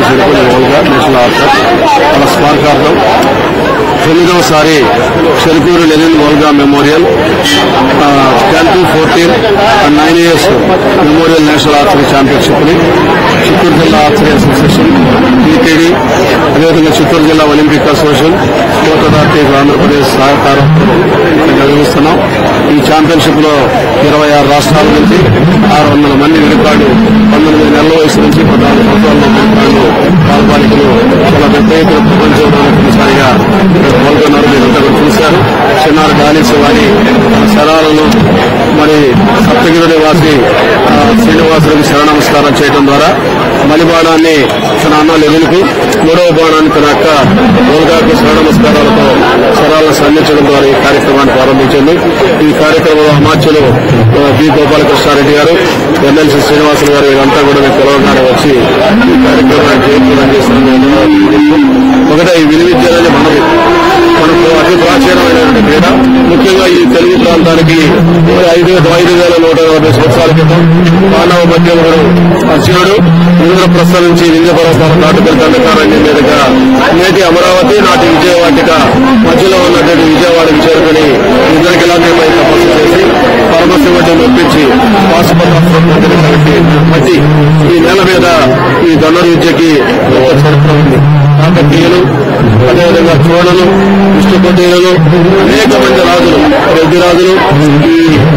చెరుకుని Olga national archer వాళ్ళ స్మారకార్థం తొమ్మిదవసారి Cherukuri Lenin Volga memorial ten to fourteen and nine years memorial national archery championship ని చిత్తూరు జిల్లా ఆర్చరీ అసోసియేషన్ టీటీడీ అదేవిధంగా చిత్తూరు జిల్లా olympic association sports authority of Andhra Pradesh సహకారంతో నిర్వహిస్తున్నాం ఈ ఛాంపియన్షిప్ లో ఇరవై ఆరు రాష్ట్రాల నుంచి ఆరు వందల మంది విడిపాడు పంతొమ్మిది నెలల వయసు నుంచి పద్నాలుగు సంవత్సరాల విడిపాడు పాల్బాలికలు చాలా పెద్ద ఎత్తున ప్రపంచంలో తొలిసారిగా పాల్గొన్నారు మీరంతా కూడా చూశారు చిన్నారు గాలిసి వారి శరాలను మరి సప్తగిరి వాసి ఆ, శ్రీనివాసులకు శర నమస్కారం చేయడం ద్వారా మలిబాణాన్ని తన అన్న లెవెల్కు మూడవ బాణాన్ని తన అక్క గోల్గాకు శర నమస్కారాలతో శరాలను సంధించడం ద్వారా ఈ కార్యక్రమాన్ని ప్రారంభించింది ఈ కార్యక్రమంలో అమాత్యులు ఆ, బి గోపాలకృష్ణారెడ్డి గారు ఎమ్మెల్సీ శ్రీనివాసులు గారు వీరంతా కూడా మేము పిలవగానే వచ్చి ఈ కార్యక్రమాన్ని జయప్రదం చేస్తున్నారు ఒకటే ఈ విలువిద్య అనేది మనది మనకు అతి ప్రాచీనమైనటువంటి క్రీడ ముఖ్యంగా ఈ తెలుగు ప్రాంతానికి ఐదు ఐదు వేల నూట నలభై సంవత్సరాల క్రితం మానవ మధ్యముడు అర్జునుడు ఇంద్రప్రస్థ నుంచి వింధ్య పర్వతాల నాటుకల దండకారణ్యం మీదుగా నేటి అమరావతి నాటి విజయవాటిక మధ్యలో ఉన్నటువంటి విజయవాడకి చేరుకుని ఇంద్రకిలాంటిపై తపస్సు చేసి పరమశివుడిని మెప్పించి పాశుపతాస్త్రం పొందినటువంటి మట్టి ఈ నేల మీద ఈ ధనుర్విద్యకి ఒక చరిత్ర ఉంది కాకతీయులు అదేవిధంగా చోళలు విష్ణుపటేయులు అనేక మంది రాజులు రెడ్డి రాజులు ఈ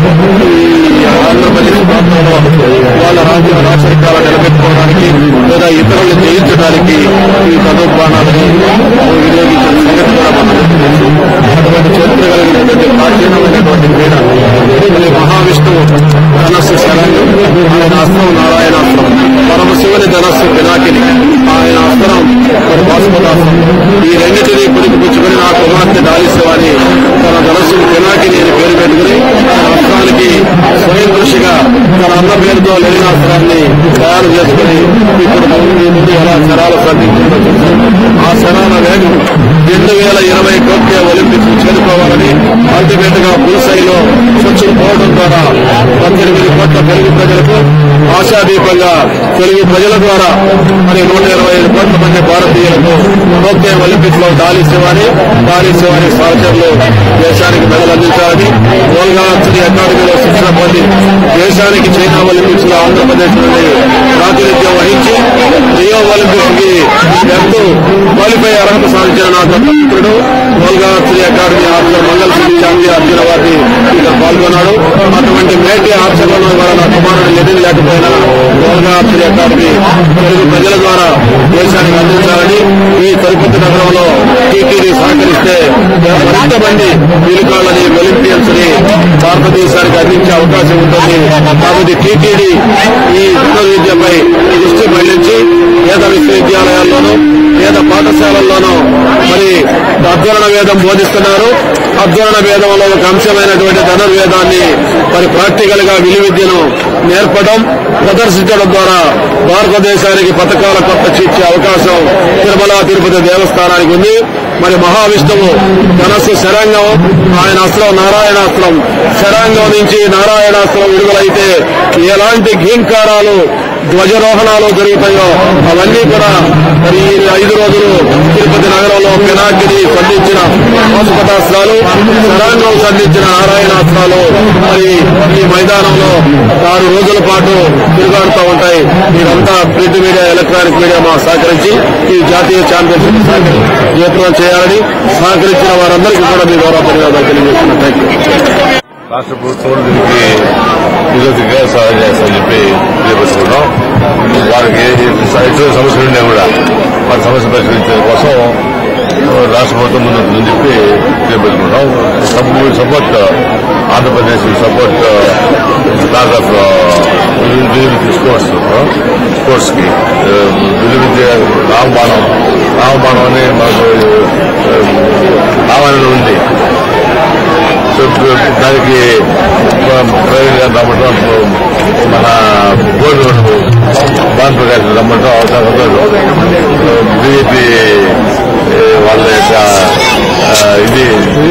ఈ ఆంధ్రప్రదేశ్ ప్రాంతంలో వాళ్ళ రాజ్య రాచరికాలను నిలబెట్టుకోవడానికి లేదా ఇతరులను జయించడానికి ఈ ధనుర్బాణాలని వినియోగించిన సంగతి కూడా మనకు తెలుసు అటువంటి చరిత్ర కలిగినటువంటి ప్రాచీనమైనటువంటి క్రీడ ఇది మహావిష్ణువు ధనస్సు శరణ్యం ఆయన అస్త్రం నారాయణాస్త్రం పరమశివుని ధనస్సు పినాకిని ఆయన అస్త్రం మరి పాశుపతాస్త్రం ఈ రెండింటినీ పుచ్చుకుని నా కుమార్తె దాలిస్తేవాని తన ధనస్సు పినాకిని అని పేరు పెట్టుకుని తన అస్త్రానికి స్వయం కృషిగా తన అన్న పేరుతో లేని అస్త్రాన్ని తయారు చేసుకుని ఇప్పుడు ఈ ముందు ఎలా శరాలు సాధించిందో చూసాం ఆ శరాల వేగం రెండు వేల ఇరవై టోక్యో ఒలింపిక్స్ చేరుకోవాలని అల్టిమేట్ గా పుల్సైలో స్వచ్ఛలు పోవడం ద్వారా పద్దెనిమిది కోట్ల తెలుగు ప్రజలకు ఆశాదీపంగా తెలుగు ప్రజల ద్వారా మరి నూట ఇరవై ఐదు కోట్ల మంది భారతీయులకు టోక్యో ఒలింపిక్స్ లో డాలీ శివాని డాలీ శివాని సహచరులు దేశానికి మెడలు అందించాలని గోల్గా శ్రీ అకాడమీలో శిక్షణ పొంది దేశానికి చైనా ఒలింపిక్స్ లో ఆంధ్రప్రదేశ్ నుండి ప్రాతినిధ్యం వహించి రియో ఒలింపిక్స్ కి ఎంతో క్వాలిఫై అర్హత సాధించిన నా దత్తపుత్రుడు గోల్గా శ్రీ అకాడమీ ఆర్చర్ మంగళ శ్రీ శాంతి అర్జున వారిని ఇక్కడ పాల్గొన్నాడు అటువంటి మేటి ఆర్చర్లను కూడా నా కుమారుడు లెనిన్ లేకపోయినా గోల్గా శ్రీ అకాడమీ తెలుగు ప్రజల ద్వారా దేశానికి అందించాలని ఈ తిరుపతి నగరంలో టీటీడీ సహకరిస్తే మరింత మంది వీలుకాలని ఒలింపియన్స్ ని భారతదేశానికి అందించే అవకాశం ఉంటుంది కాబట్టి టీటీడీ ఈ ఉన్నత విద్యపై దృష్టి మళ్లించి పేద విశ్వవిద్యాలయాల్లోనూ పేద పాఠశాలల్లోనూ మరి అధ్వరణ వేదం బోధిస్తున్నారు అధ్వరణ వేదంలో ఒక అంశమైనటువంటి ధనుర్వేదాన్ని మరి ప్రాక్టికల్ గా విలు విద్యను నేర్పడం ప్రదర్శించడం ద్వారా భారతదేశానికి పథకాల కొత్త చీర్చే అవకాశం తిరుమల తిరుపతి దేవస్థానానికి ఉంది మరి మహావిష్ణువు ధనస్సు శరంగం ఆయన అస్త్రం నారాయణాస్త్రం శరంగం నుంచి నారాయణాస్త్రం విడుదలైతే ఎలాంటి ఘీంకారాలు ధ్వజరోహణాలు జరుగుతాయో అవన్నీ కూడా మరి ఈ ఐదు రోజులు తిరుపతి నగరంలో పినాకిని సంధించిన పాశుపతాస్త్రాలు శరాంగం సంధించిన నారాయణాస్త్రాలు మరి ఈ మైదానంలో ఆరు రోజుల పాటు తిరుగాడుతూ ఉంటాయి మీరంతా ప్రింట్ మీడియా ఎలక్ట్రానిక్ మీడియా మా సహకరించి ఈ జాతీయ ఛాంపియన్షిప్ జయప్రదం చేయాలని సహకరించిన వారందరికీ కూడా మీ ద్వారా ధన్యవాదాలు తెలియజేస్తున్నా థ్యాంక్ యూ రాష్ట్ర ప్రభుత్వం దీనికి నిరోధిగా సహాయం చేస్తామని చెప్పి తెలియపరుచుకున్నాం వారికి ఎటువంటి సమస్యలు ఉన్నా కూడా వారి సమస్య పరిష్కరించడం కోసం రాష్ట్ర ప్రభుత్వం ముందుంటుందని చెప్పి తెలియపరుచుకున్నాం support Andhra Pradesh support lot of sports sports కి విలువిద్య రామబాణం రామబాణం అని మాకు రామాయణంలో ఉంది సో దానికి ప్రవీణ్ గారు రమ్మటం మన బోర్డు భాన్ ప్రకాష్ రమ్మటం అవసరం బీజేపీ వాళ్ళ యొక్క ఆ, ఇది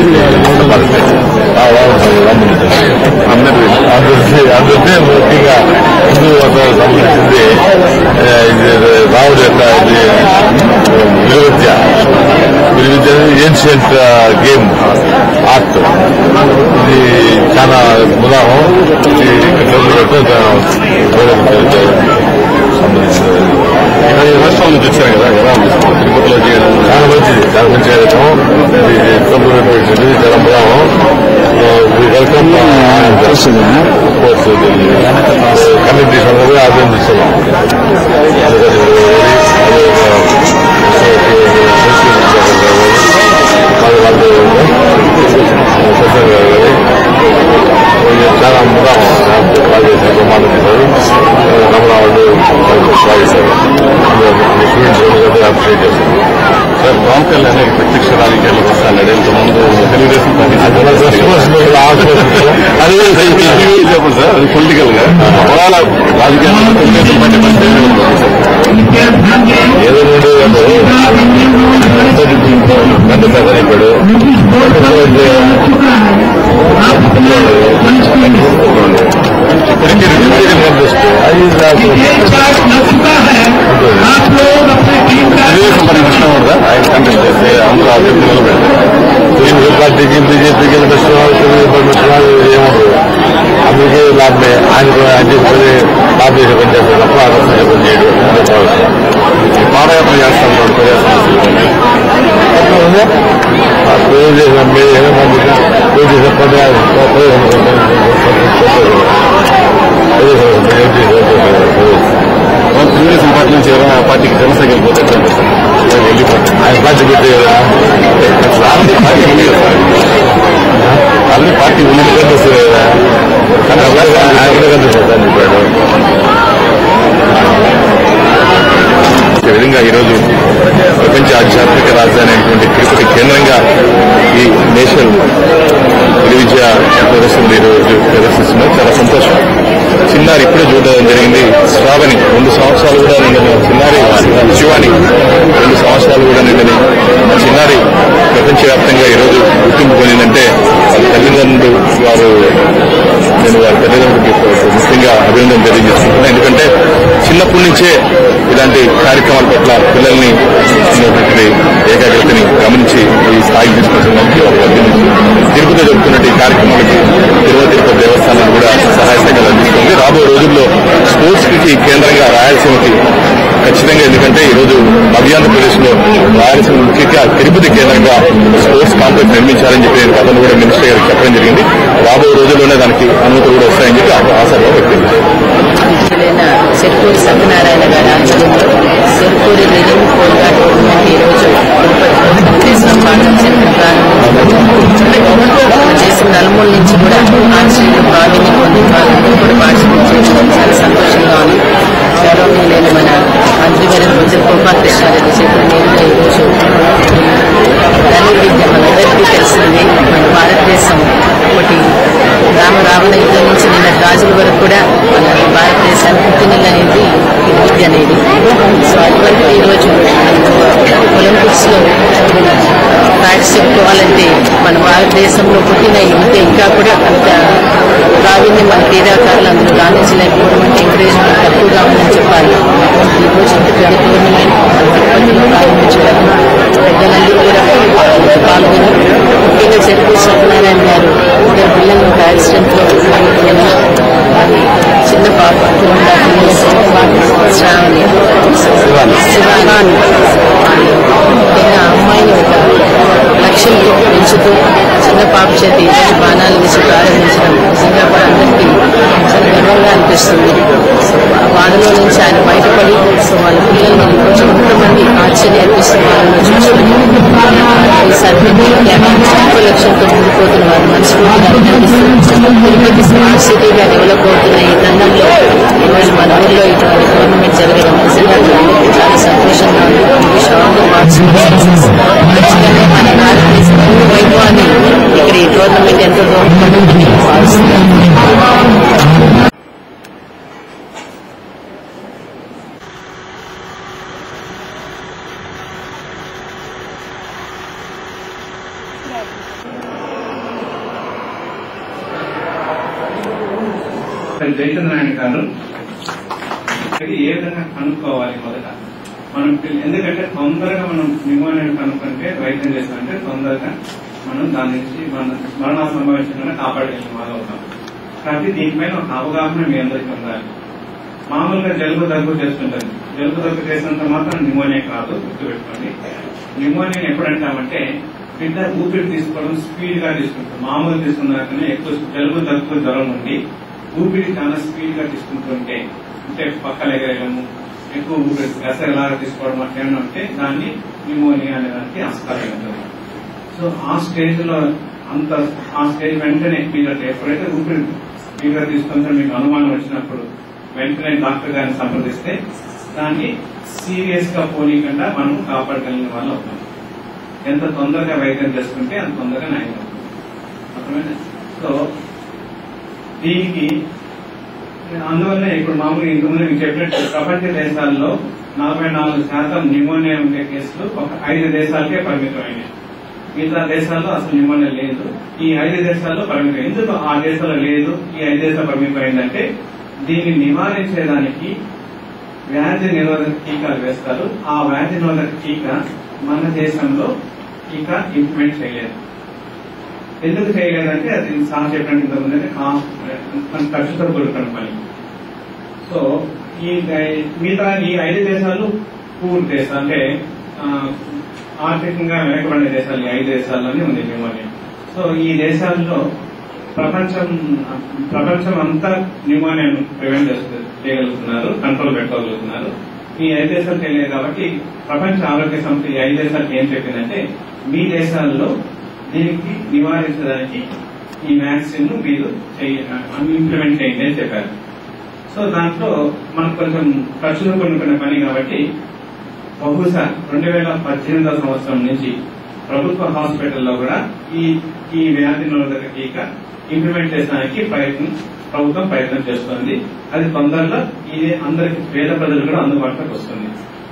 అందరికీ అందరికీ అందరికీ ముఖ్యంగా హిందూ మతం సంబంధించింది ఆ, ఇది రాముడు యొక్క ఇది విలువిద్య విలువిద్య ఏన్షియంట్ గేమ్ ఆర్ట్ ఇది చాలా ఉదాహరణ ఇది సంబంధించిన ఇక్కడ ఈ రాష్ట్రం నుంచి వచ్చారు కదా ఎలా ఉంది తిరుపతిలో చేయడం చాలా మంచిది చాలా మంచి కార్యక్రమం ఇది కంప్యూటర్ పెట్టింది చాలా బాగున్నాం వెల్కమ్ కోర్స్ కమిటీ సందర్భంగా అభినందిస్తున్నాం వాళ్ళు వాళ్ళు చాలా ముదా వాళ్ళు ప్రమాణం చేశారు రమణాళ్ళు బాగా చేశారు స్టూడెంట్స్ అప్రిషియేట్ చేశారు సార్ పవన్ కళ్యాణ్ గారి ప్రత్యక్ష రాజకీయాలకు వస్తాడు ఇంతకుముందు తెలుగుదేశం పార్టీ అది చెప్పండి సార్ అది పొలిటికల్ గా ఒకవేళ రాజకీయాల్లో తెలుగుదేశం పార్టీ పరిస్థితి ఎలా ఉంటుంది సార్? ఏదో నుండి గంట కథ చెప్పాడు ఇప్పటికీ రిజర్వేషన్ కనిపిస్తుంది అది తెలుగుదేశం పార్టీ కృష్ణ కూడా ఆయన కంటెస్ట్ చేస్తే అందులో అభ్యర్థి నిలబెడతారు తెలుగు పార్టీకి బీజేపీకి కష్టం ఏముండదు అందుకే లాభమే ఆయన కూడా ఆయన చేసుకుని లాభ చేసే పని చేస్తారు తప్ప ఆకర్షణ పని చేయడు అదే భావిస్తాం ఈ పాదయాత్ర చేస్తాను రెండు ప్రజా సమస్యలు పూజ చేసిన మీరు ఏమైనా పూజ చేసిన పని తెలుగుదేశం పార్టీ నుంచి ఎవరైనా పార్టీకి జనసేన వెళ్ళిపోతే ఎట్లా అనిపిస్తుంది? నేను వెళ్ళిపోతాను ఆయన పార్టీ పెట్టి ఆల్రెడీ పార్టీ ఉంది కదా సార్ ఆల్రెడీ పార్టీ ఉంది కదా. కనిపిస్తుంది కానీ ఆయన కూడా కనిపిస్తుంది అని చెప్పాడు ఈ విధంగా ఈరోజు ప్రపంచ ఆధ్యాత్మిక రాజధాని అయినటువంటి తిరుపతి కేంద్రంగా ఈ నేషనల్ విలువిద్య ప్రదర్శన ఈరోజు ప్రదర్శిస్తున్నారు చాలా సంతోషం చిన్నారి ఇప్పుడే చూడడం జరిగింది శ్రావణి రెండు సంవత్సరాలు కూడా నిండిన చిన్నారి శివాని రెండు సంవత్సరాలు కూడా నిండిన చిన్నారి ప్రపంచవ్యాప్తంగా ఈరోజు గుర్తింపు పొందిందంటే వాళ్ళ తల్లిదండ్రులు వారు నేను వారి తల్లిదండ్రులకి ముఖ్యంగా అభినందన తెలియజేస్తున్నాను ఎందుకంటే చిన్నప్పటి నుంచే ఇలాంటి కార్యక్రమాల పట్ల పిల్లల్ని ఉన్నటువంటి ఏకాగ్రతని గమనించి ఈ స్థాయికి తీసుకొచ్చినందుకు వారికి అభినందించి తిరుపతిలో జరుగుతున్న ఈ కార్యక్రమాలకి తిరుమల తిరుపతి దేవస్థానం కూడా సహాయ సహకారాలు అందిస్తుంది రాబోయే రోజుల్లో స్పోర్ట్స్ కి కేంద్రంగా రాయలసీమకి ఖచ్చితంగా ఎందుకంటే ఈ రోజు మధ్యాంధ్రప్రదేశ్ లో రాయలసీమ ముఖ్యంగా తిరుపతి కేంద్రంగా స్పోర్ట్స్ కాంప్లెక్స్ నిర్మించాలని చెప్పి నేను గతంలో కూడా మినిస్టర్ గారికి చెప్పడం జరిగింది రాబోయే రోజుల్లోనే దానికి అనుమతులు కూడా వస్తాయని చెప్పి ఆశాభావం వ్యక్తం చేశారు అధ్యక్షులైన చెరుకూరి సత్యనారాయణ గారి ఆధ్వర్యంలో చెరుకూరి లివింగ్ కోల్గా టోర్నమెంట్ ఈ రోజు వెంకటేశ్వర పాఠం సెంటర్ ప్రారంభించారు చేసిన నలుమూల నుంచి కూడా ఆశ్రయులు ప్రావీణ్యం పొంది వాళ్ళందరూ కూడా పార్టిసిపేట్ చేయడం చాలా సంతోషంగా ఉంది గౌరవనీయులైన మన మంత్రివర్యులు రోజు గోపాలకృష్ణారెడ్డి చెప్పిన నేరుగా ఈరోజు ధనుర్ విద్య మనందరికీ తెలిసింది మన భారతదేశం ఒకటి రామ రావణ యుద్ధం నుంచి నిన్న రాజుల వరకు కూడా మన భారతదేశానికి పుట్టినిల్లు అనేది ఈ విద్య అనేది సో అటువంటి ఈరోజు ఒలింపిక్స్ లో ఫ్యాక్ట్స్ చెప్పుకోవాలంటే మన భారతదేశంలో పుట్టిన ఈ విద్య ఇంకా కూడా అంత ప్రావీణ్యం మన క్రీడాకారులు అందరూ రాణించలేకపోవడం అంటే ఎంకరేజ్మెంట్ తక్కువగా ఉందని చెప్పాలి ఈ రోజు ఇంత పెద్ద టోర్నమెంట్ తిరుపతిలో ప్రారంభించడం పెద్దలందరూ కూడా పాల్గొని ముఖ్యంగా చెరుకు సత్యనారాయణ గారు ఇద్దరు పిల్లలు ఒక యాక్సిడెంట్ లో అది చిన్న పాప two and half years Sravani Shivani వాళ్ళు ముఖ్యంగా ఆ అమ్మాయిని ఒక లక్ష్యంతో పెంచుతూ చిన్న పాప చేతి ఈరోజు బాణాలు వేసి ప్రారంభించడం నిజంగా కూడా అందరికీ చాలా గర్వంగా అనిపిస్తుంది సో ఆ బాధలో నుంచి ఆయన బయటపడి సో వాళ్ళ పిల్లల్ని ఈరోజు ఎంతమంది ఆశ్చర్య అనిపిస్తున్న వాళ్ళని చూసుకుని ఈ సర్టిఫికేట్ గొప్ప లక్ష్యంతో ముందుకుపోతున్న వారు మనస్ఫూర్తిగా అభినందిస్తున్నాం తిరుపతి స్మార్ట్ సిటీగా డెవలప్ అవుతున్న ఈ తరుణంలో ఈరోజు మన ఊర్లో ఇటువంటి టోర్నమెంట్ జరగడం నిజంగా చాలా సంతోషంగా ఉంది విష్ ఆల్ ది పార్టిసిపేట్స్ ఖచ్చితంగా మన భారతదేశం వైభవాన్ని ఇక్కడ ఈ టోర్నమెంట్ ఎంతో దోహదపడుతుంది భావిస్తున్నాను జయచంద్రాయణ గారు ఇది ఏ విధంగా కనుక్కోవాలి మొదట మనం పిల్ల- ఎందుకంటే తొందరగా మనం న్యూమోనియా కనుక్కుంటే వైద్యం చేస్తామంటే తొందరగా మనం దాని నుంచి మన మరణ సంభవించకుండా కాపాడగలిగిన వాళ్ళు అవుతాం కాబట్టి దీనిపైన ఒక అవగాహన మీ అందరికీ ఉండాలి మామూలుగా జలుబు దగ్గు చేస్తుంటారు జలుబు దగ్గు చేసినంత మాత్రం న్యూమోనియా కాదు గుర్తుపెట్టుకోండి న్యూమోనియా ఎప్పుడు అంటామంటే బిడ్డ ఊపిరి తీసుకోవడం స్పీడ్ గా తీసుకుంటాం మామూలు తీసుకున్నాకనే ఎక్కువ జలుబు దగ్గు జ్వరం ఉండి ఊపిరి చాలా స్పీడ్ గా తీసుకుంటుంటే అంటే పక్కలు ఎగరేయడము ఎక్కువ ఊపిరి ఎసరలాగా తీసుకోవడం అట్లా ఏమైనా ఉంటే దాన్ని న్యూమోనియా అనే దానికి ఆస్కారం ఉంటుంది సో ఆ స్టేజ్ లో అంత ఆ స్టేజ్ వెంటనే మీరు ఎప్పుడైతే ఊపిరి స్పీడ్గా తీసుకుంటే మీకు అనుమానం వచ్చినప్పుడు వెంటనే డాక్టర్ గారిని సంప్రదిస్తే దాన్ని సీరియస్ గా పోనీయకుండా మనం కాపాడగలిగిన వాళ్ళు అవుతాం ఎంత తొందరగా వైద్యం చేసుకుంటే అంత తొందరగా నయం అవుతుంది అర్థమైందా సో దీనికి అందువల్ల ఇప్పుడు మామూలుగా ఇంతకుముందు మీకు చెప్పినట్టు ప్రపంచ దేశాల్లో నలభై నాలుగు శాతం న్యూమోనియా ఉండే కేసులు ఒక ఐదు దేశాలకే పరిమితమైనవి మిగతా దేశాల్లో అసలు న్యూమోనియా లేదు ఈ ఐదు దేశాల్లో పరిమితం ఎందుకు ఆ దేశాల్లో లేదు ఈ ఐదు దేశాలు పరిమితమైందంటే దీన్ని నివారించేదానికి వ్యాధి నిరోధక టీకాలు వేస్తారు ఆ వ్యాధి నిరోధక టీకా మన దేశంలో టీకా ఇంప్లిమెంట్ చేయలేదు ఎందుకు చేయలేదంటే అది సార్ చెప్పినట్టు ఇంతకుముందు అంటే కాస్ట్ మన ఖర్చుతో కూడుకున్న పని సో ఈ గై- మిగతా ఈ ఐదు దేశాలు పూర్ దేశాలు అంటే ఆ, ఆర్థికంగా వెనకబడిన దేశాలు ఈ ఐదు దేశాల్లోనే ఉంది న్యూమోనియా సో ఈ దేశాల్లో ప్రపంచం ప్రపంచం అంతా న్యూమోనియాను ప్రివెంట్ చేస్తు- చేయగలుగుతున్నారు కంట్రోల్ పెట్టుకోగలుగుతున్నారు ఈ ఐదు దేశాలు తెలియదు కాబట్టి ప్రపంచ ఆరోగ్య సంస్థ ఈ ఐదు దేశాలకు ఏం చెప్పిందంటే మీ దేశాల్లో దీనికి నివారించడానికి ఈ వ్యాక్సిన్ ను మీరు ఇంప్లిమెంట్ చేయండి అని చెప్పారు సో దాంట్లో మనకు కొంచెం ఖర్చులు కొనుక్కునే పని కాబట్టి బహుశా రెండు వేల పద్దెనిమిదవ సంవత్సరం నుంచి ప్రభుత్వ హాస్పిటల్లో కూడా ఈ ఈ వ్యాధి నిరోధక టీకా ఇంప్లిమెంట్ చేయడానికి ప్రయత్నం ప్రభుత్వం ప్రయత్నం చేస్తుంది అది తొందరలో ఇది అందరికి పేద ప్రజలు కూడా అందుబాటులోకి వస్తుంది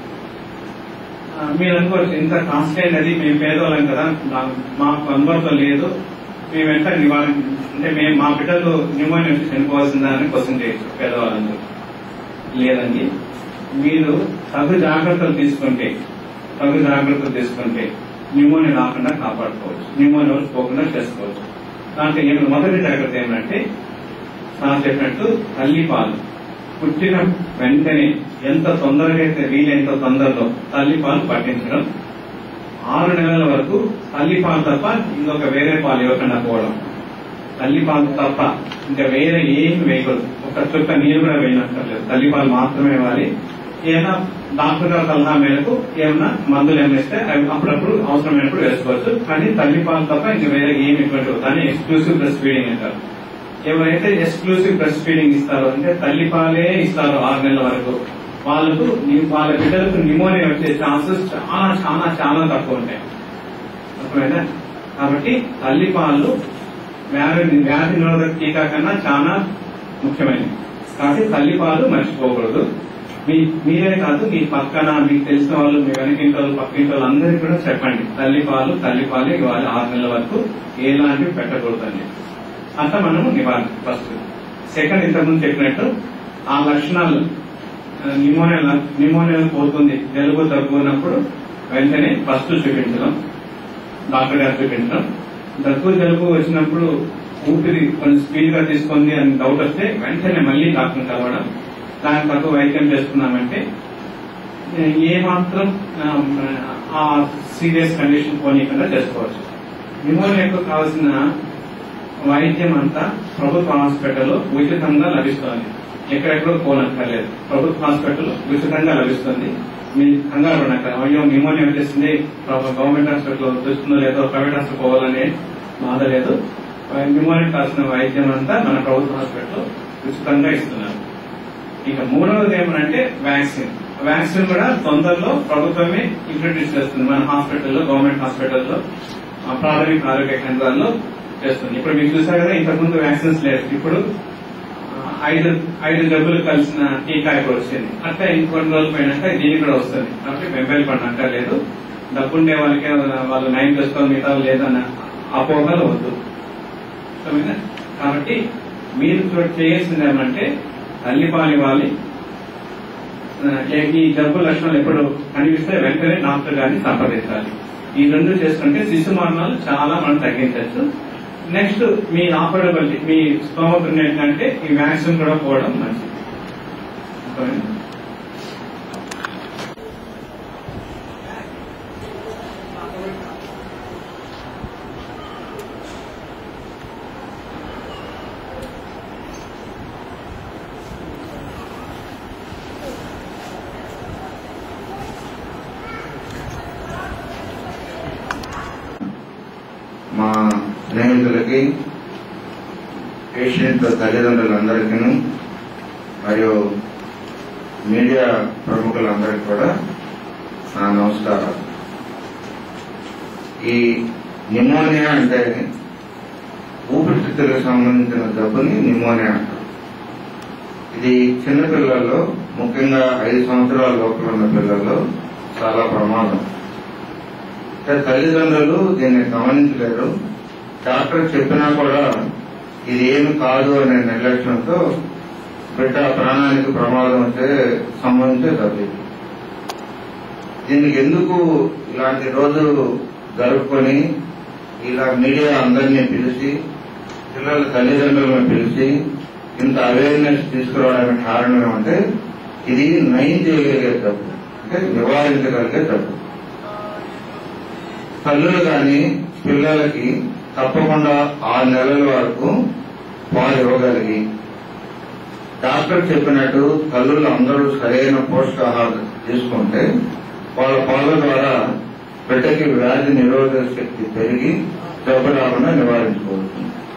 ఆ, మీరు అనుకోవచ్చు ఇంత కాస్ట్ అయినది మేము పేదవాళ్ళం కదా మా- మాకు అందుబాటులో లేదు మేము ఎంత నివారణ అంటే మేము మా బిడ్డలు న్యూమోనియా వచ్చి చనిపోవాల్సిందా అని క్వశ్చన్ చేయొచ్చు పేదవాళ్ళందరూ లేదండి మీరు తగు జాగ్రత్తలు తీసుకుంటే తగు జాగ్రత్తలు తీసుకుంటే న్యూమోనియా రాకుండా కాపాడుకోవచ్చు న్యూమోనియా వచ్చి పోకుండా చేసుకోవచ్చు దాంట్లో ఏమి మొదటి జాగ్రత్త ఏమంటే సార్ చెప్పినట్టు తల్లి పాలు పుట్టిన వెంటనే ఎంత తొందరగా అయితే వీలైనంత తొందరలో తల్లి పాలు పట్టించడం ఆరు నెలల వరకు తల్లి పాలు తప్ప ఇంకొక వేరే పాలు ఇవ్వకుండా పోవడం తల్లి పాలు తప్ప ఇంకా వేరే ఏమి వేయకూడదు ఒక చుక్క నీరు కూడా వేయనక్కర్లేదు తల్లి పాలు మాత్రమే ఇవ్వాలి ఏదైనా డాక్టర్ గారి సలహా మేరకు ఏమైనా మందులు ఏమైనా ఇస్తే అవి అప్పుడప్పుడు అవసరమైనప్పుడు వేసుకోవచ్చు కానీ తల్లి పాలు తప్ప ఇంకా వేరే ఏమి ఇటువంటి దాన్ని ఎక్స్క్లూసివ్ బ్రెస్ట్ ఫీడింగ్ అంటారు ఎవరైతే ఎక్స్క్లూసివ్ బ్రెస్ట్ ఫీడింగ్ ఇస్తారో అంటే తల్లి పాలే ఇస్తారో ఆరు నెలల వరకు వాళ్ళకు ని- వాళ్ళ బిడ్డలకు నిమోనియా వచ్చే ఛాన్సెస్ చాలా చాలా చాలా తక్కువ ఉంటాయి అర్థమైందా కాబట్టి తల్లి పాలు వ్యాధి వ్యాధి నిరోధక టీకా కన్నా చాలా ముఖ్యమైనది కాబట్టి తల్లి పాలు మర్చిపోకూడదు మీ మీరే కాదు మీ పక్కన మీకు తెలిసిన వాళ్ళు మీ వెనకింటి వాళ్ళు పక్కింటి వాళ్ళు అందరికీ కూడా చెప్పండి తల్లి పాలు తల్లి పాలు ఇవాళ ఆరు నెలల వరకు ఎలాంటివి పెట్టకూడదండి అంత మనము నివారణ ఫస్ట్ సెకండ్ ఇంతకుముందు చెప్పినట్టు ఆ లక్షణాలు న్యూమోనియా న్యూమోనియా పోతుంది జలుబు దగ్గు ఉన్నప్పుడు వెంటనే ఫస్ట్ చూపించడం డాక్టర్ గారు చూపించడం దగ్గు జలుబు వచ్చినప్పుడు ఊపిరి కొంచెం స్పీడ్ గా తీసుకుంది అని డౌట్ వస్తే వెంటనే మళ్ళీ డాక్టర్ కలవడం దాని తక్కువ వైద్యం చేసుకున్నామంటే ఏ మాత్రం ఆ సీరియస్ కండిషన్ పోనీయకుండా చేసుకోవచ్చు న్యూమోనియాకు కావాల్సిన వైద్యం అంతా ప్రభుత్వ హాస్పిటల్లో ఉచితంగా లభిస్తుంది ఎక్కడెక్కడో పోనక్కర్లేదు ప్రభుత్వ హాస్పిటల్ ఉచితంగా లభిస్తుంది మీ కంగారు పడనక్కర్ అయ్యో న్యూమోనియా వచ్చేసింది ప్రభు- గవర్నమెంట్ హాస్పిటల్ వస్తుందో లేదో ప్రైవేట్ హాస్పిటల్ పోవాలనే బాధ లేదు న్యూమోనియా కావాల్సిన వైద్యం అంతా మన ప్రభుత్వ హాస్పిటల్ ఉచితంగా ఇస్తున్నారు ఇక మూడవది ఏమనంటే వ్యాక్సిన్ వ్యాక్సిన్ కూడా తొందరలో ప్రభుత్వమే ఇంట్రడ్యూస్ చేస్తుంది మన హాస్పిటల్లో గవర్నమెంట్ హాస్పిటల్లో ఆ, ప్రాథమిక ఆరోగ్య కేంద్రాల్లో చేస్తుంది ఇప్పుడు మీకు చూసారు కదా ఇంతకుముందు వ్యాక్సిన్స్ లేదు ఇప్పుడు ఆ, ఐదు ఐదు జబ్బులు కలిసిన టీకా ఇప్పుడు వచ్చింది అట్లా ఇంకొన్ని రోజులు పోయినాక దీనికి కూడా వస్తుంది కాబట్టి వెంబడి పడినాక లేదు డబ్బుండే వాళ్ళకే వాళ్ళు నయం చేసుకోవాలి మిగతా వాళ్ళు లేదన్న అపోహలు వద్దు అర్థమైందా? కాబట్టి మీరు చూ- చేయాల్సింది ఏమంటే తల్లిపాలు ఇవ్వాలి ఆ, ఈ జబ్బు లక్షణాలు ఎప్పుడు కనిపిస్తే వెంటనే డాక్టర్ గారిని సంప్రదించాలి ఈ రెండు చేసుకుంటే శిశు మరణాలు చాలా మనం తగ్గించవచ్చు నెక్స్ట్ మీ ఆపడబిలిటీ మీ స్తోమత ఏంటంటే ఈ వ్యాక్సిన్ కూడా పోవడం మంచిది అర్థమైందా? మా స్నేహితులకి పేషెంట్ తల్లిదండ్రులందరికీ మరియు మీడియా ప్రముఖులందరికీ కూడా నా నమస్కారాలు ఈ నిమోనియా అంటే ఊపిరితిత్తులకు సంబంధించిన జబ్బుని నిమోనియా అంటారు ఇది చిన్నపిల్లల్లో ముఖ్యంగా ఐదు సంవత్సరాల లోపల ఉన్న పిల్లల్లో చాలా ప్రమాదం అంటే తల్లిదండ్రులు దీన్ని గమనించలేరు డాక్టర్ చెప్పినా కూడా ఇది ఏమి కాదు అనే నిర్లక్ష్యంతో బిడ్డ ప్రాణానికి ప్రమాదం వచ్చే సంబంధించే తగ్గింది దీనికి ఎందుకు ఇలాంటి రోజు జరుపుకొని ఇలా మీడియా అందరినీ పిలిచి పిల్లల తల్లిదండ్రులను పిలిచి ఇంత అవేర్నెస్ తీసుకురావడానికి కారణం ఏమంటే ఇది నయం చేయగలిగే తప్పు అంటే నివారించగలిగే తప్పు తల్లులు గాని పిల్లలకి తప్పకుండా ఆరు నెలల వరకు పాలు ఇవ్వగలిగి డాక్టర్ చెప్పినట్టు తల్లులు అందరూ సరైన పోషకాహారం తీసుకుంటే వాళ్ళ పాల ద్వారా బిడ్డకి వ్యాధి నిరోధక శక్తి పెరిగి జబ్బు రాకుండా నివారించుకోవచ్చు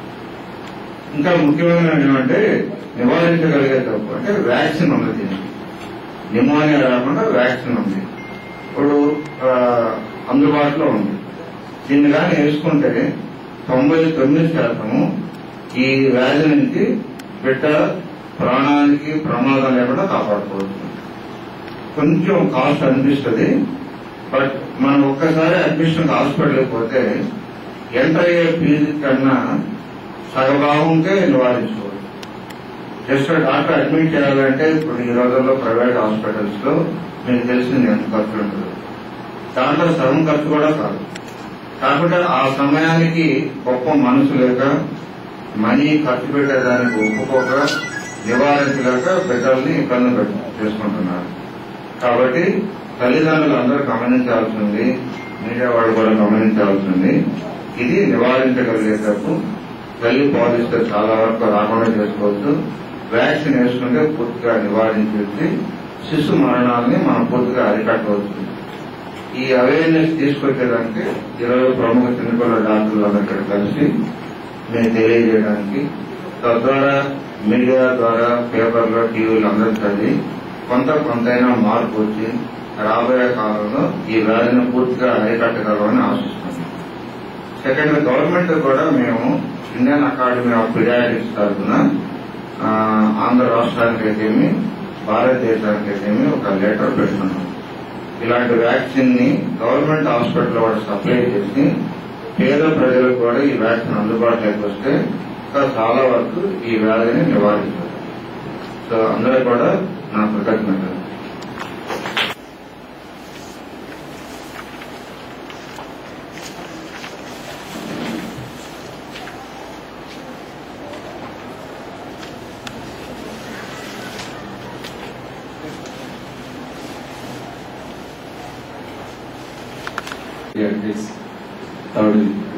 ఇంకా ముఖ్యమైన ఏమంటే నివారించగలిగే తప్పు అంటే వ్యాక్సిన్ ఉంది దీనికి నిమోనియా రాకుండా వ్యాక్సిన్ ఉంది ఇప్పుడు ఆ, అందుబాటులో ఉంది దీన్ని కానీ వేసుకుంటే తొంభై తొమ్మిది శాతము ఈ వ్యాధి నుంచి బిడ్డ ప్రాణానికి ప్రమాదం లేకుండా కాపాడుకోవచ్చు కొంచెం కాస్ట్ అనిపిస్తుంది బట్ మనం ఒక్కసారి అడ్మిషన్ హాస్పిటల్కి పోతే ఎంటర్ అయ్యే ఫీజు కన్నా సగభాగంకే నివారించుకోవచ్చు జస్ట్ డాక్టర్ అడ్మిట్ చేయాలంటే ఇప్పుడు ఈ రోజుల్లో ప్రైవేట్ హాస్పిటల్స్ లో మీకు తెలిసింది ఎంత ఖర్చు ఉంటుంది దాంట్లో సగం ఖర్చు కూడా కాదు కాకపోతే ఆ సమయానికి గొప్ప మనసు లేక మనీ ఖర్చు పెట్టేదానికి ఒప్పుకోక నివారించలేక బిడ్డల్ని ఇబ్బంది పెట్- చేసుకుంటున్నారు కాబట్టి తల్లిదండ్రులు అందరూ గమనించాల్సింది మీడియా వాళ్ళు కూడా గమనించాల్సింది ఇది నివారించగలిగే తప్పు తల్లి పాలిస్తే చాలా వరకు రాకుండా చేసుకోవచ్చు వ్యాక్సిన్ వేసుకుంటే పూర్తిగా నివారించేసి శిశు మరణాలని మనం పూర్తిగా అరికట్టవచ్చు ఈ అవేర్నెస్ తీసుకొచ్చేదానికి ఈరోజు ప్రముఖ చిన్నపిల్లల డాక్టర్లు అందరూ కలిసి మేము తెలియజేయడానికి తద్వారా మీడియా ద్వారా పేపర్లో టీవీలు అందరూ చదివి కొంత కొంతైనా మార్పు వచ్చి రాబోయే కాలంలో ఈ వ్యాధిని పూర్తిగా అరికట్టగలమని ఆశిస్తున్నాం సెకండ్ గవర్నమెంట్ కూడా మేము ఇండియన్ అకాడమీ ఆఫ్ పిడియాటిక్స్ తరఫున ఆ, ఆంధ్ర రాష్ట్రానికి అయితేమి భారతదేశానికి అయితేమి ఒక లెటర్ పెడుతున్నాం ఇలాంటి వ్యాక్సిన్ ని గవర్నమెంట్ హాస్పిటల్ వాడు సప్లై చేసి పేద ప్రజలకు కూడా ఈ వ్యాక్సిన్ అందుబాటులోకి వస్తే ఇంకా చాలా వరకు ఈ వ్యాధిని నివారించారు సో అందరూ కూడా నా కృతజ్ఞతలు pediatrics థర్డ్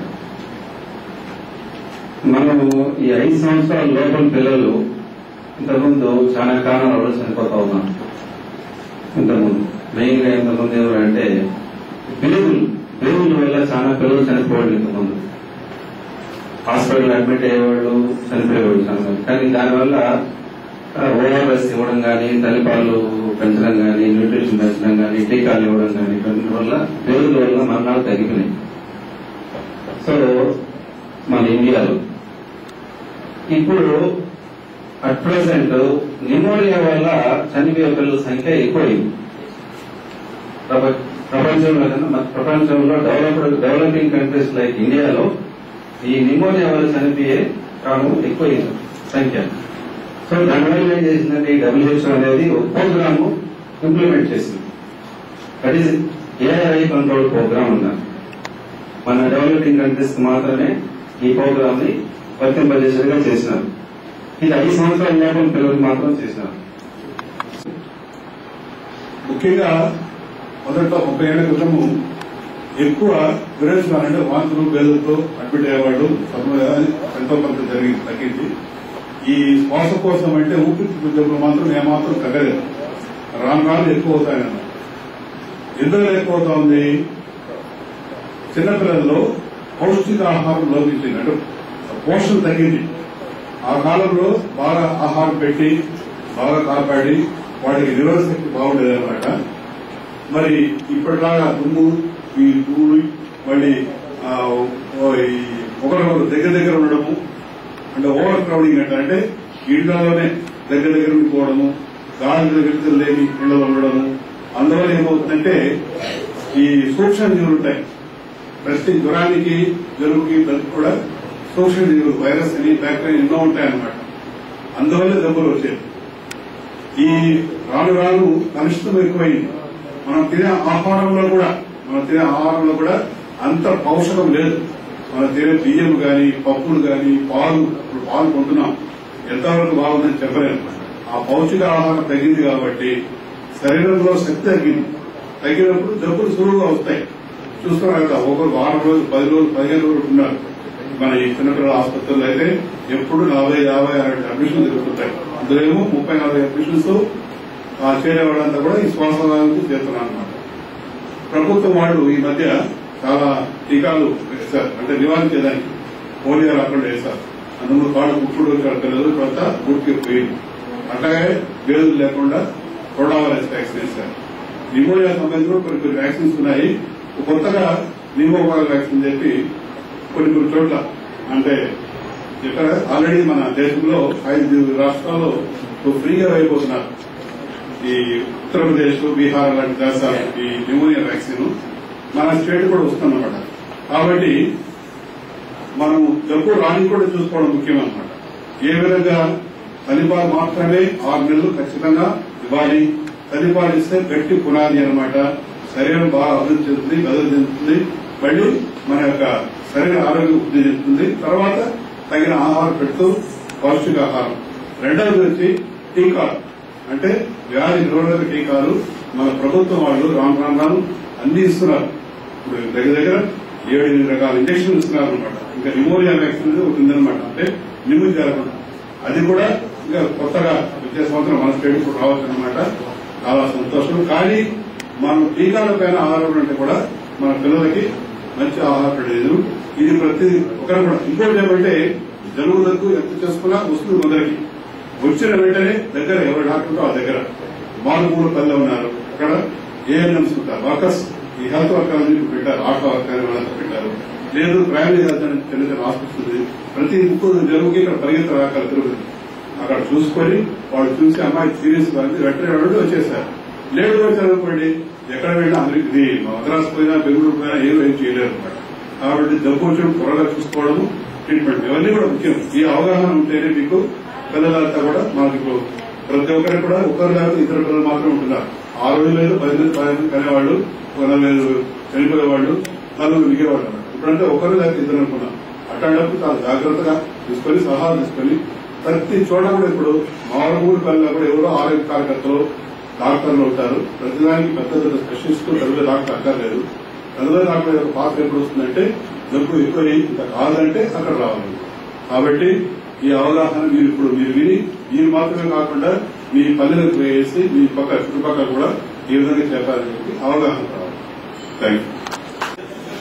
మనము ఈ ఐదు సంవత్సరాల లోపల పిల్లలు ఇంతకుముందు చాలా కారణాల చనిపోతా ఉన్నారు ఇంతకుముందు మెయిన్ గా ఇంతకుముందు ఎవరంటే బెరుగులు బెరుగుల వల్ల చాలా పిల్లలు చనిపోవాలి ఇంతకుముందు హాస్పిటల్ అడ్మిట్ అయ్యేవాళ్ళు చనిపోయేవాళ్ళు చాలా మంది. కానీ దానివల్ల ఓఆర్ఎస్ ఇవ్వడం కానీ తల్లిపాలు పెంచడం కానీ న్యూట్రిషన్ పెంచడం కానీ టీకాలు ఇవ్వడం కానీ వీటి వల్ల బెరుగుల వల్ల మరణాలు తగ్గిపోయినాయి సో మన ఇండియాలో ఇప్పుడు అట్ ప్రెసెంట్ నిమోనియా వల్ల చనిపోయే పిల్లల సంఖ్య ఎక్కువైంది ప్రప- ప్రపంచంలో కన్నా మన ప్రపంచంలో డెవలప్డ్ డెవలపింగ్ కంట్రీస్ లైక్ ఇండియాలో ఈ నిమోనియా వల్ల చనిపోయే కాలం ఎక్కువైంది సంఖ్య సో దానివల్ల ఏం చేసిందంటే ఈ డబ్ల్యూహెచ్ఓ అనేది ఒక ప్రోగ్రాము ఇంప్లిమెంట్ చేసింది that is AI control programme అన్నారు మన డెవలపింగ్ కంట్రీస్ మాత్రమే ఈ ప్రోగ్రామ్ ని వర్తింపజేసేదిగా చేసినారు ఇది ఐదు సంవత్సరాల లోపల పిల్లలకు మాత్రం చేసినారు ముఖ్యంగా మొదట్లో ముప్పై ఏళ్ల క్రితము ఎక్కువ విరేచనాలు అంటే వాంతులు బేదలతో అడ్మిట్ అయ్యేవాడు సమయం ఎంతో కొంత జరిగింది తగ్గింది ఈ శ్వాస కోసం అంటే ఊపిరితిత్తుల జబ్బులు మాత్రం ఏమాత్రం తగ్గలేదు రాను రాను ఎక్కువ అవుతాయన్నమాట ఎందుకు ఎక్కువ అవుతా ఉంది చిన్నపిల్లల్లో పౌష్టికాహారం లోపించింది అంటే పోషణ తగ్గింది ఆ కాలంలో బాగా ఆహారం పెట్టి బాగా కాపాడి వాటికి నిరోధ శక్తి బాగుండేది అనమాట మరి ఇప్పటిలాగా దుమ్ము ఈ ధూళి మళ్ళీ ఆ, ఓ ఈ ఒకరికొకరు దగ్గర దగ్గర ఉండడము అంటే ఓవర్ క్రౌడింగ్ అంటే అంటే ఇళ్లలోనే దగ్గర దగ్గర ఉండిపోవడము గాలి దగ్గర లేని ఇళ్లలో ఉండడము అందువల్ల ఏమవుతుందంటే ఈ సూక్ష్మ జీవులు ఉంటాయి ప్రతి జ్వరానికి జలుబుకి దగ్గు కూడా సూక్ష్మ జీవులు వైరస్ అని బ్యాక్టీరియా ఎన్నో ఉంటాయి అన్నమాట అందువల్ల జబ్బులు వచ్చేది ఈ రాను రాను కలుషితం ఎక్కువైంది మనం తినే ఆహారంలో కూడా మనం తినే ఆహారంలో కూడా అంత పౌషకం లేదు మనం తినే బియ్యం గాని పప్పులు గాని పాలు ఇప్పుడు పాలు కొంటున్నాం ఎంతవరకు బాగుందని చెప్పలేము ఆ పౌష్టిక ఆహారం తగ్గింది కాబట్టి శరీరంలో శక్తి తగ్గింది తగ్గినప్పుడు జబ్బులు సులువుగా వస్తాయి చూస్తున్నారు కదా ఒకరు వారం రోజులు పది రోజులు పదిహేను రోజులు ఉన్నారు మన ఈ చిన్నపిల్లల ఆసుపత్రుల్లో అయితే ఎప్పుడు నలభై యాభై అరవై అడ్మిషన్లు జరుగుతుంటాయి అందులో ఏమో ముప్పై నలభై అడ్మిషన్స్ ఆ చేరే వాళ్ళంతా కూడా ఈ శ్వాసవాదానికి చేస్తున్నారు అనమాట ప్రభుత్వం వాళ్ళు ఈ మధ్య చాలా టీకాలు వేశారు అంటే నివారించేదానికి పోలియో రాకుండా వేశారు అందులో కాళ్ళు కుప్పుడు ఇక్కడ పిల్లలు కొంత పూర్తిగా పోయింది అట్లాగే వేదులు లేకుండా కరోనా వైరస్ వ్యాక్సిన్ వేశారు నిమోనియా సంబంధించిన కొన్ని కొన్ని వ్యాక్సిన్స్ ఉన్నాయి కొత్తగా నిమోవాల్ వ్యాక్సిన్ చెప్పి కొన్ని కొన్ని చోట్ల అంటే ఇక్కడ ఆల్రెడీ మన దేశంలో ఐదు రాష్ట్రాల్లో ఫ్రీగా అయిపోతున్నారు ఈ ఉత్తరప్రదేశ్ బీహార్ లాంటి దేశాలు ఈ న్యూమోనియా వ్యాక్సిన్ మన స్టేట్ కూడా వస్తుందన్నమాట కాబట్టి మనం జబ్బు రాని కూడా చూసుకోవడం ముఖ్యం అన్నమాట ఏ విధంగా తల్లిపాలు మాత్రమే ఆరు నెలలు ఖచ్చితంగా ఇవ్వాలి తల్లిపాలు ఇస్తే గట్టి పునాది అన్నమాట శరీరం బాగా అభివృద్ధి చెందుతుంది బదులు చెందుతుంది మళ్ళీ మన యొక్క శరీర ఆరోగ్యం వృద్ధి చెందుతుంది తర్వాత తగిన ఆహారం పెడుతూ పౌష్టికాహారం రెండవది వచ్చి టీకాలు అంటే వ్యాధి నిరోధక టీకాలు మన ప్రభుత్వం వాళ్ళు రాను రాను రాను అన్ని ఇస్తున్నారు ఇప్పుడు దగ్గర దగ్గర ఏడు ఎనిమిది రకాల ఇంజక్షన్లు ఇస్తున్నారు అనమాట ఇంకా న్యూమోనియా వ్యాక్సిన్ ఒకటి ఉందన్నమాట అంటే నిమ్ము జరగకుండా అది కూడా ఇంకా కొత్తగా విద్యా సంవత్సరం మన స్టేట్ ఇప్పుడు రావచ్చు అనమాట చాలా సంతోషం కానీ మనం టీకాల పైన ఆహారం అంటే కూడా మన పిల్లలకి మంచి ఆహారం లేదు ఇది ప్రతి ఒకరు కూడా ఇంకోటి ఏమంటే జలుబు దగ్గు ఎంత చేసుకున్నా వస్తుంది మొదలకి వచ్చిన వెంటనే దగ్గర ఎవరు డాక్టర్ ఆ దగ్గర మారుమూల పల్లె ఉన్నారు అక్కడ ఏఎన్ఎంస్ ఉంటారు వర్కర్స్ ఈ హెల్త్ వర్కర్ అని పెట్టారు ఆటో వర్కర్ వాళ్ళంతా పెట్టారు లేదు ప్రైమరీ హెల్త్ అని చిన్న చిన్న హాస్పిటల్స్ ఉంది ప్రతి ముక్కు జరుగుకి ఇక్కడ పరిగెత్త రాకాల తిరుగుతుంది అక్కడ చూసుకొని వాళ్ళు చూసి అమ్మాయి సీరియస్ గా ఉంది వెంటనే వాళ్ళు వచ్చేసారు లేడు వచ్చారనుకోండి ఎక్కడ వెళ్ళినా అందరికి ఇది మద్రాసు పోయినా బెంగళూరు పోయినా ఏం ఏం చేయలేరు అనమాట కాబట్టి జబ్బు వచ్చిన త్వరగా చూసుకోవడము ట్రీట్మెంట్ ఇవన్నీ కూడా ముఖ్యం ఈ అవగాహన ఉంటేనే మీకు పిల్లలంతా కూడా మనకు ఇప్పుడు ప్రతి ఒక్కరికి కూడా ఒకరు లేకపోతే ఇద్దరు పిల్లలు మాత్రం ఉంటున్నారు ఆ రోజు లేదు పది మంది పది మంది కనేవాళ్ళు ఒక నలభై చనిపోయేవాళ్ళు నలుగురు మిగేవాళ్ళు అన్నమాట ఇప్పుడంటే ఒకరు లేకపోతే ఇద్దరు అనుకున్నాం అట్లాంటప్పుడు చాలా జాగ్రత్తగా తీసుకొని సలహా తీసుకొని ప్రతి చోట కూడా ఇప్పుడు మామూలు పనిలో కూడా ఎవరో ఆరోగ్య కార్యకర్తలు డాక్టర్లు ఉంటారు ప్రతిదానికి పెద్ద పెద్ద స్పెషలిస్ట్ పెద్ద డాక్టర్ అక్కర్లేదు పెద్ద డాక్టర్ యొక్క పాత్ర ఎప్పుడు వస్తుందంటే జబ్బు ఎక్కువ ఇంత కాదంటే అక్కడ రావాలి కాబట్టి ఈ అవగాహన మీరు ఇప్పుడు మీరు విని మీరు మాత్రమే కాకుండా మీ పల్లెలకు వేసి మీ పక్క చుట్టుపక్కల కూడా ఈ విధంగా చెప్పాలని చెప్పి అవగాహన రావాలి thank you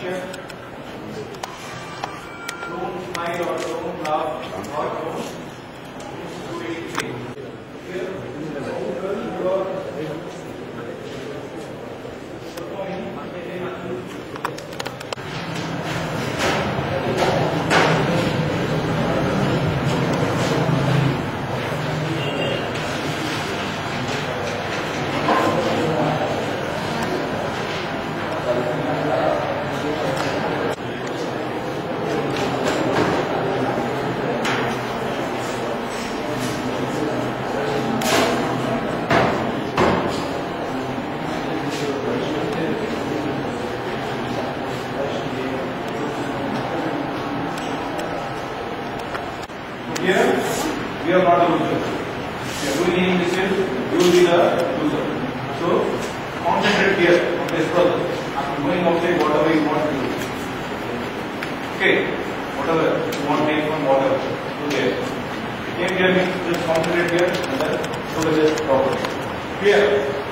are users. We are doing in this is you will be the user. So concentrate here on this process. I'm going outside whatever you want to do. Okay, whatever you want to take from whatever, do there. Came here means just concentrate here and then do this properly. Clear?